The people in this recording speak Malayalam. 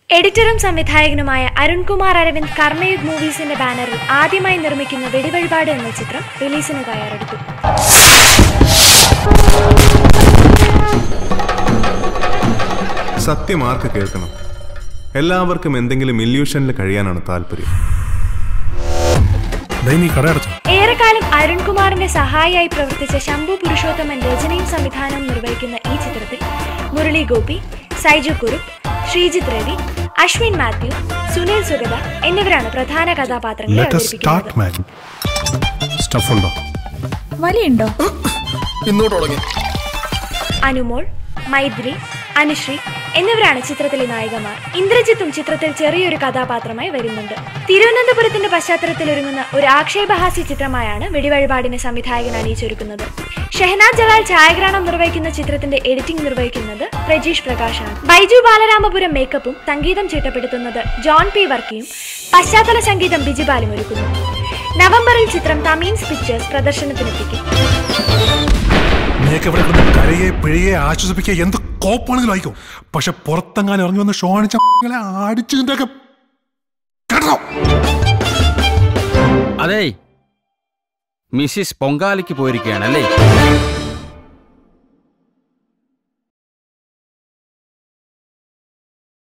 എഡിറ്ററും സംവിധായകനുമായ അരുൺകുമാർ അരവിന്ദ് കർമ്മയുഗ് മൂവീസിന്റെ ബാനറിൽ ആദ്യമായി നിർമ്മിക്കുന്ന വെടിവഴിപാട് എന്ന ചിത്രം റിലീസിന് തയ്യാറെടുത്തു സത്യം ആർക്ക് കേൾക്കണം എല്ലാവർക്കും എന്തെങ്കിലും ഇല്യൂഷനിൽ കഴിയാനാണ് താല്പര്യം നീ കട അടച്ചോ ഏറെക്കാലം അരുൺകുമാറിന്റെ സഹായിയായി പ്രവർത്തിച്ച ശംഭു പുരുഷോത്തമൻ രചനയും സംവിധാനവും നിർവഹിക്കുന്ന ഈ ചിത്രത്തിൽ മുരളി ഗോപി സൈജു കുറുപ്പ് ശ്രീജിത്ത് രവി അശ്വിൻ മാത്യു സുനിൽ സുഗത എന്നിവരാണ് പ്രധാന കഥാപാത്രങ്ങളെ ലെറ്റ് സ്റ്റാർട്ട് അവതരിപ്പിക്കുന്നത് മാൻ സ്റ്റഫ് ഉണ്ടോ വലിയുണ്ടോ ഇന്നോട്ട് തുടങ്ങി അനുമോൾ മൈത്രി അനുശ്രീ എന്നിവരാണ് ചിത്രത്തിലെ നായികമാർ ഇന്ദ്രജിത്തും ചിത്രത്തിൽ ചെറിയൊരു കഥാപാത്രമായി വരുന്നുണ്ട് തിരുവനന്തപുരത്തിന്റെ പശ്ചാത്തലത്തിൽ ഒരുങ്ങുന്ന ഒരു ആക്ഷേപഹാസ്യ ചിത്രമായാണ് വെടിവഴിപാടിനെ സംവിധായകൻ അണിയിച്ചൊരുക്കുന്നത് ഷെഹനാദ് ജലാൽ ഛായാഗ്രഹണം നിർവഹിക്കുന്ന ചിത്രത്തിന്റെ എഡിറ്റിംഗ് നിർവഹിക്കുന്നത് പ്രജീഷ് പ്രകാശാണ് ബൈജു ബാലരാമപുരം മേക്കപ്പും സംഗീതം ചിട്ടപ്പെടുത്തുന്നത് ജോൺ പി വർക്കിയും പശ്ചാത്തല സംഗീതം ബിജിബാലും ഒരുക്കുന്നു നവംബറിൽ ചിത്രം തമീൻസ് പിക്ചേഴ്സ് പ്രദർശനത്തിനെത്തിക്കും നീയൊക്കെ ഇവിടെ കിടന്ന് കരയെ പിഴയെ ആശ്വസിപ്പിക്കുക എന്ത് കോപ്പാണെങ്കിലും ആയിക്കോ പക്ഷെ പുറത്തെങ്ങാനും ഇറങ്ങി വന്ന് ഷോ അണിച്ച അടിച്ചു നിന്റെയൊക്കെ കേട്ടോ അതേ മിസ്സിസ് പൊങ്കാലയ്ക്ക് പോയിരിക്കുകയാണല്ലേ